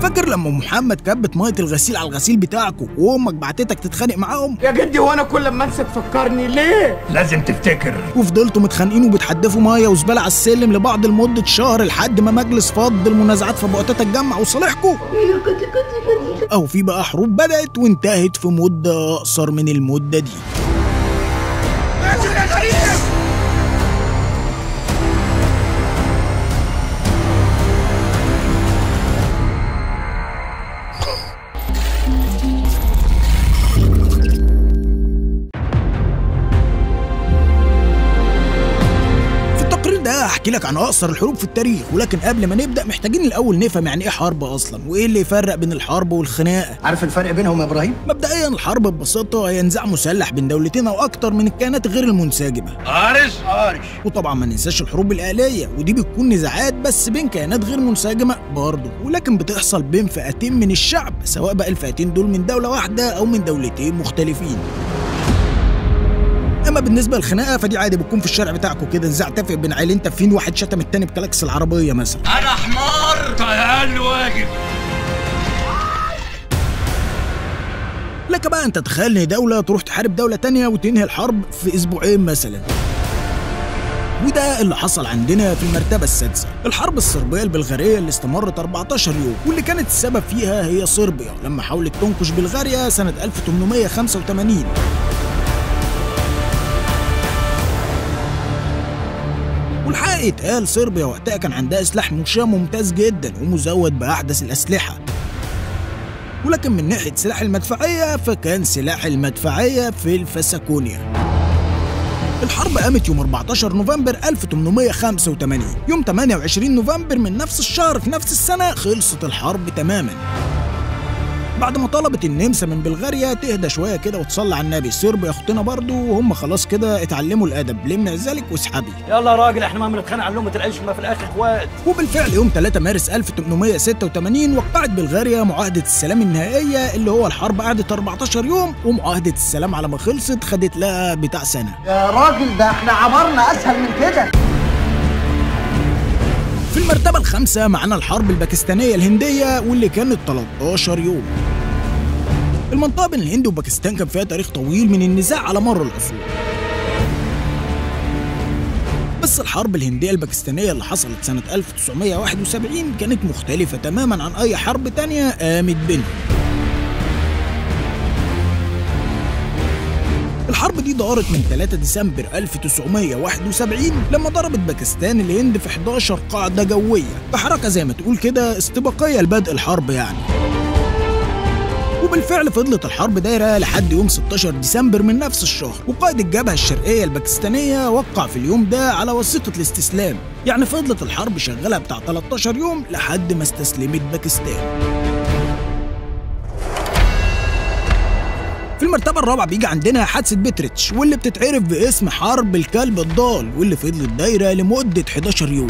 فاكر لما ام محمد كبت ميه الغسيل على الغسيل بتاعكم وامك بعتتك تتخانق معاهم يا جدي هو انا كل ما انسى تفكرني ليه لازم تفتكر وفضلتوا متخانقين وبتحدفوا ميه وزباله على السلم لبعض لمده شهر لحد ما مجلس فض المنازعات في بوقتات اتجمع وصالحكم او في بقى حروب بدات وانتهت في مده اقصر من المده دي في التقرير ده هحكي لك عن اقصر الحروب في التاريخ ولكن قبل ما نبدا محتاجين الاول نفهم يعني ايه حرب اصلا وايه اللي يفرق بين الحرب والخناقه عارف الفرق بينهم يا ابراهيم مبدئيا الحرب ببساطه هي نزاع مسلح بين دولتين او اكتر من الكيانات غير المنسجمه قارش قارش وطبعا ما ننساش الحروب الآلية ودي بتكون نزاعات بس بين كيانات غير منسجمة برضه ولكن بتحصل بين فئتين من الشعب سواء بقى الفئتين دول من دولة واحدة أو من دولتين مختلفين اما بالنسبه للخناقه فدي عادي بتكون في الشارع بتاعكم كده نزاع تافه بين عيلين تافهين واحد شتم التاني بكلاكس العربيه مثلا انا حمار اقل واجب لك بقى انت تخيل ان دوله تروح تحارب دوله تانية وتنهي الحرب في اسبوعين مثلا وده اللي حصل عندنا في المرتبة السادسة الحرب الصربية البلغارية اللي استمرت 14 يوم واللي كانت السبب فيها هي صربيا لما حاولت تنكش بلغاريا سنة 1885 والحقيقة يتقال صربيا وقتها كان عندها سلاح مشاة ممتاز جدا ومزود بأحدث الأسلحة ولكن من ناحية سلاح المدفعية فكان سلاح المدفعية في الفسكونيا الحرب قامت يوم 14 نوفمبر 1885 يوم 28 نوفمبر من نفس الشهر في نفس السنة خلصت الحرب تماما بعد ما طلبت النمسا من بلغاريا تهدى شويه كده وتصلي على النبي صربيا اختنا برضو وهم خلاص كده اتعلموا الادب لمنا ذلك واسحبي يلا يا راجل احنا ما بنتخانق على لقمه العيش ما في الاخر اخوات وبالفعل يوم 3 مارس 1886 وقعت بلغاريا معاهدة السلام النهائية اللي هو الحرب قعدت 14 يوم ومعاهدة السلام على ما خلصت خدت لها بتاع سنة يا راجل ده احنا عبرنا اسهل من كده في المرتبة الخامسة معانا الحرب الباكستانية الهندية واللي كانت 13 يوم المنطقة بين الهند وباكستان كان فيها تاريخ طويل من النزاع على مر العصور بس الحرب الهندية الباكستانية اللي حصلت سنة 1971 كانت مختلفة تماما عن أي حرب تانية قامت بينهم الحرب دي دارت من 3 ديسمبر 1971 لما ضربت باكستان الهند في 11 قاعدة جوية بحركة زي ما تقول كده استباقية لبدء الحرب يعني وبالفعل فضلت الحرب دايرة لحد يوم 16 ديسمبر من نفس الشهر وقائد الجبهة الشرقية الباكستانية وقع في اليوم ده على وثيقة الاستسلام يعني فضلت الحرب شغالة بتاع 13 يوم لحد ما استسلمت باكستان في المرتبة الرابعة بيجي عندنا حادثة بيتريتش واللي بتتعرف باسم حرب الكلب الضال واللي فضلت دايرة لمدة 11 يوم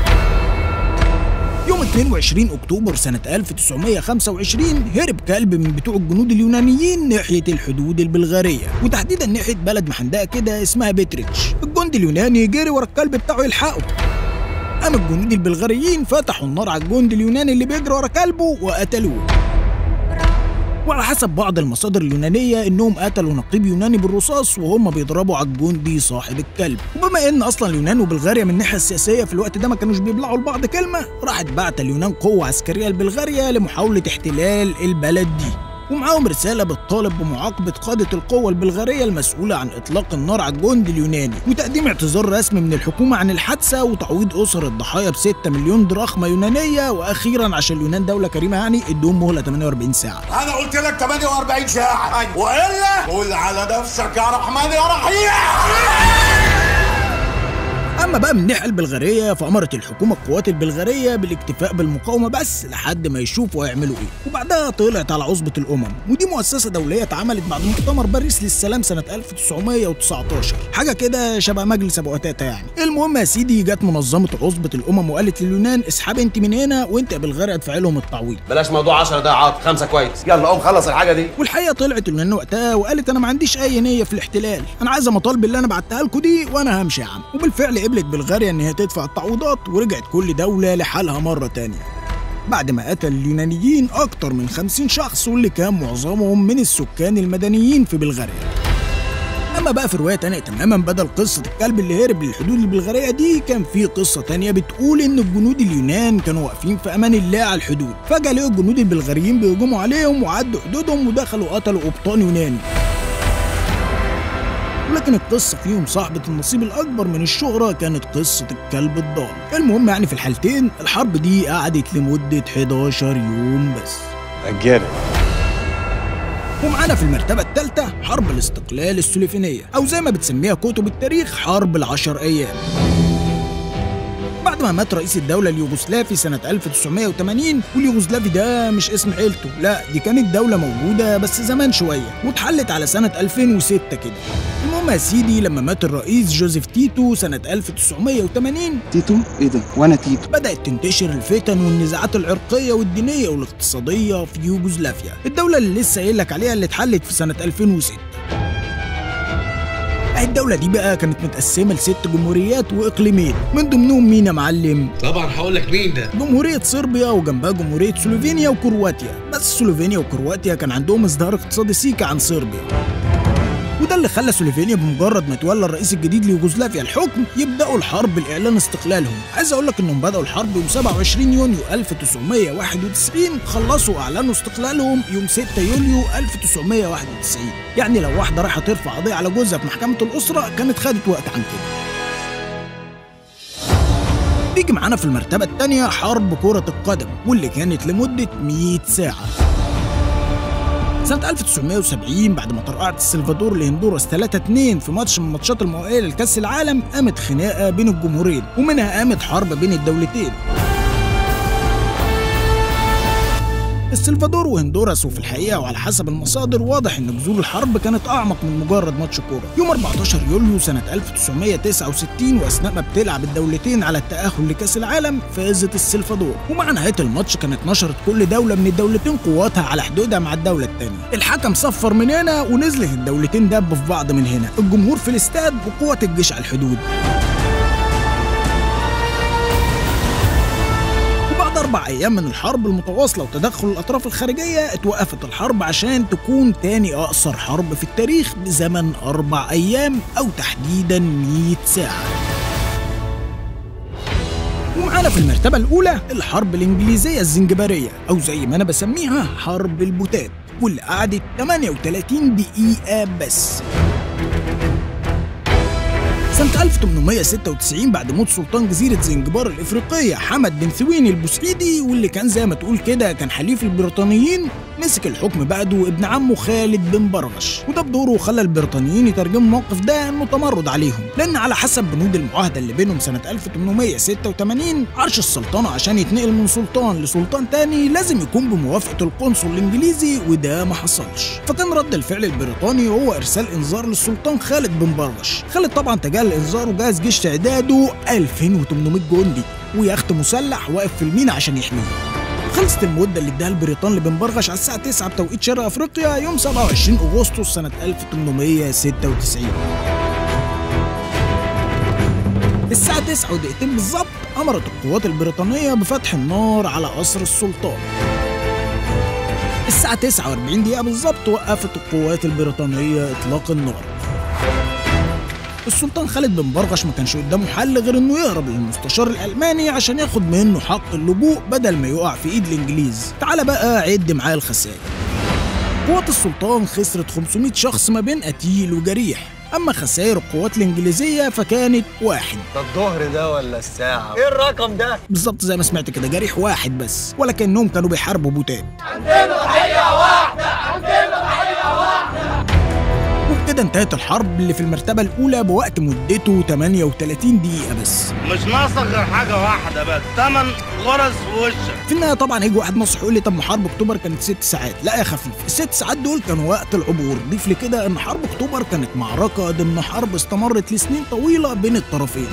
يوم 22 اكتوبر سنة 1925 هرب كلب من بتوع الجنود اليونانيين ناحية الحدود البلغارية وتحديدا ناحية بلد محندقة كده اسمها بيتريتش الجندي اليوناني جري ورا الكلب بتاعه يلحقه قام الجنود البلغاريين فتحوا النار على الجندي اليوناني اللي بيجري ورا كلبه وقتلوه وعلى حسب بعض المصادر اليونانية إنهم قتلوا نقيب يوناني بالرصاص وهم بيضربوا على الجندي صاحب الكلب وبما إن أصلا اليونان وبلغاريا من الناحية السياسية في الوقت ده ما كانوش بيبلعوا لبعض كلمة راحت بعت اليونان قوة عسكرية لبلغاريا لمحاولة احتلال البلد دي ومعاهم رسالة بتطالب بمعاقبة قادة القوة البلغارية المسؤولة عن إطلاق النار على الجندي اليوناني وتقديم اعتذار رسمي من الحكومة عن الحادثة وتعويض أسر الضحايا ب 6 مليون دراخمة يونانية وأخيرا عشان اليونان دولة كريمة يعني ادوهم مهلة 48 ساعة انا قلت لك 48 ساعه والا قول على نفسك يا رحمن يا رحيم اما بقى من الناحيه البلغاريه فامرت الحكومه القوات البلغاريه بالاكتفاء بالمقاومه بس لحد ما يشوفوا هيعملوا ايه وبعدها طلعت على عصبه الامم ودي مؤسسه دوليه اتعملت بعد مؤتمر باريس للسلام سنه 1919 حاجه كده شبه مجلس ابو قتاته يعني المهم يا سيدي جت منظمه عصبه الامم وقالت لليونان اسحب انت من هنا وانت يا بلغاريا ادفعي لهم التعويض بلاش موضوع 10 ضيعات خمسه كويس يلا قوم خلص الحاجه دي والحقيقه طلعت اليونان وقتها وقالت انا ما عنديش اي نيه في الاحتلال انا عايزه مطالب اللي انا بعتها لكم دي وانا همشي يا عم وبالفعل قبلت بلغاريا ان هي تدفع التعويضات ورجعت كل دوله لحالها مره تانية بعد ما قتل اليونانيين أكتر من 50 شخص واللي كان معظمهم من السكان المدنيين في بلغاريا اما بقى في روايه تانية تماما بدل قصه الكلب اللي هرب للحدود البلغاريه دي كان في قصه تانية بتقول ان الجنود اليونان كانوا واقفين في امان الله على الحدود فجاه لقوا الجنود البلغاريين بيهجموا عليهم وعدوا حدودهم ودخلوا قتلوا قبطان يوناني ولكن القصة فيهم صاحبة النصيب الأكبر من الشهرة كانت قصة الكلب الضال المهم يعني في الحالتين الحرب دي قعدت لمدة 11 يوم بس I get it. ومعانا في المرتبة الثالثة حرب الاستقلال السلوفينية أو زي ما بتسميها كتب التاريخ حرب العشر أيام بعد ما مات رئيس الدولة اليوغوسلافي سنة 1980 واليوغوسلافي ده مش اسم عيلته لا دي كانت دولة موجودة بس زمان شوية واتحلت على سنة 2006 كده المهم يا سيدي لما مات الرئيس جوزيف تيتو سنة 1980 تيتو ايه ده وانا تيتو بدأت تنتشر الفتن والنزاعات العرقية والدينية والاقتصادية في يوغوسلافيا الدولة اللي لسه قايل لك عليها اللي اتحلت في سنة 2006 الدولة دي بقى كانت متقسمة لست جمهوريات وإقليمين من ضمنهم مين يا معلم؟ طبعا هقول لك مين ده جمهورية صربيا وجنبها جمهورية سلوفينيا وكرواتيا بس سلوفينيا وكرواتيا كان عندهم ازدهار اقتصادي سيكا عن صربيا وده اللي خلى سلوفينيا بمجرد ما تولى الرئيس الجديد ليوغوسلافيا الحكم يبداوا الحرب لاعلان استقلالهم عايز اقول لك انهم بداوا الحرب يوم 27 يونيو 1991 خلصوا اعلنوا استقلالهم يوم 6 يوليو 1991 يعني لو واحده رايحه ترفع قضيه على جوزها في محكمه الاسره كانت خدت وقت عن كده بيجي معانا في المرتبة الثانية حرب كرة القدم واللي كانت لمدة 100 ساعة سنة 1970 بعد ما طرقعت السلفادور لهندوراس 3-2 في ماتش من الماتشات المؤهلة لكأس العالم قامت خناقة بين الجمهورين ومنها قامت حرب بين الدولتين السلفادور وهندوراس وفي الحقيقة وعلى حسب المصادر واضح إن جذور الحرب كانت أعمق من مجرد ماتش كورة يوم 14 يوليو سنة 1969 وأثناء ما بتلعب الدولتين على التأهل لكأس العالم فازت السلفادور ومع نهاية الماتش كانت نشرت كل دولة من الدولتين قواتها على حدودها مع الدولة التانية الحكم صفر من هنا ونزلت الدولتين دب في بعض من هنا الجمهور في الاستاد وقوات الجيش على الحدود وبعد أربع أيام من الحرب المتواصلة وتدخل الأطراف الخارجية اتوقفت الحرب عشان تكون تاني أقصر حرب في التاريخ بزمن أربع أيام أو تحديدا 100 ساعة ومعانا في المرتبة الأولى الحرب الإنجليزية الزنجبارية أو زي ما أنا بسميها حرب البوتات واللي قعدت 38 دقيقة بس سنة 1896 بعد موت سلطان جزيرة زنجبار الإفريقية حمد بن ثويني البوسعيدي واللي كان زي ما تقول كده كان حليف البريطانيين مسك الحكم بعده ابن عمه خالد بن برغش وده بدوره خلى البريطانيين يترجموا الموقف ده انه تمرد عليهم لان على حسب بنود المعاهده اللي بينهم سنه 1886 عرش السلطنه عشان يتنقل من سلطان لسلطان تاني لازم يكون بموافقه القنصل الانجليزي وده ما حصلش فكان رد الفعل البريطاني هو ارسال انذار للسلطان خالد بن برغش خالد طبعا تجاهل الانذار وجهز جيش تعداده 2800 جندي ويخت مسلح واقف في المينا عشان يحميه خلصت المدة اللي اداها البريطان لبن برغش على الساعة 9 بتوقيت شرق افريقيا يوم 27 اغسطس سنة 1896 الساعة 9 ودقيقتين بالظبط أمرت القوات البريطانية بفتح النار على قصر السلطان الساعة 49 دقيقة بالظبط وقفت القوات البريطانية إطلاق النار السلطان خالد بن برغش ما كانش قدامه حل غير انه يهرب للمستشار الالماني عشان ياخد منه حق اللجوء بدل ما يقع في ايد الانجليز تعال بقى عد معايا الخسائر قوات السلطان خسرت 500 شخص ما بين قتيل وجريح اما خسائر القوات الانجليزيه فكانت واحد ده الظهر ده ولا الساعة؟ ايه الرقم ده؟ بالظبط زي ما سمعت كده جريح واحد بس ولا كانهم كانوا بيحاربوا بوتات وبكده انتهت الحرب اللي في المرتبة الأولى بوقت مدته 38 دقيقة بس مش ناقصك غير حاجة واحدة بس تمن غرز في وشك في النهاية طبعا هيجي واحد نصح يقول لي طب ما حرب أكتوبر كانت ست ساعات لا يا خفيف الست ساعات دول كانوا وقت العبور ضيف لي كده إن حرب أكتوبر كانت معركة ضمن حرب استمرت لسنين طويلة بين الطرفين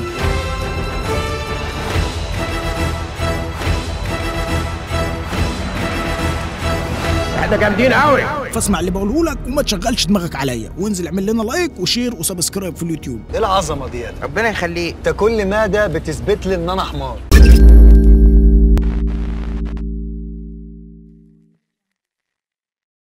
احنا جامدين قوي فاسمع اللي بقوله لك وما تشغلش دماغك عليا وانزل اعمل لنا لايك وشير وسبسكرايب في اليوتيوب ايه العظمة دي يا ده؟ ربنا يخليك انت كل ما ده بتثبت لي ان انا حمار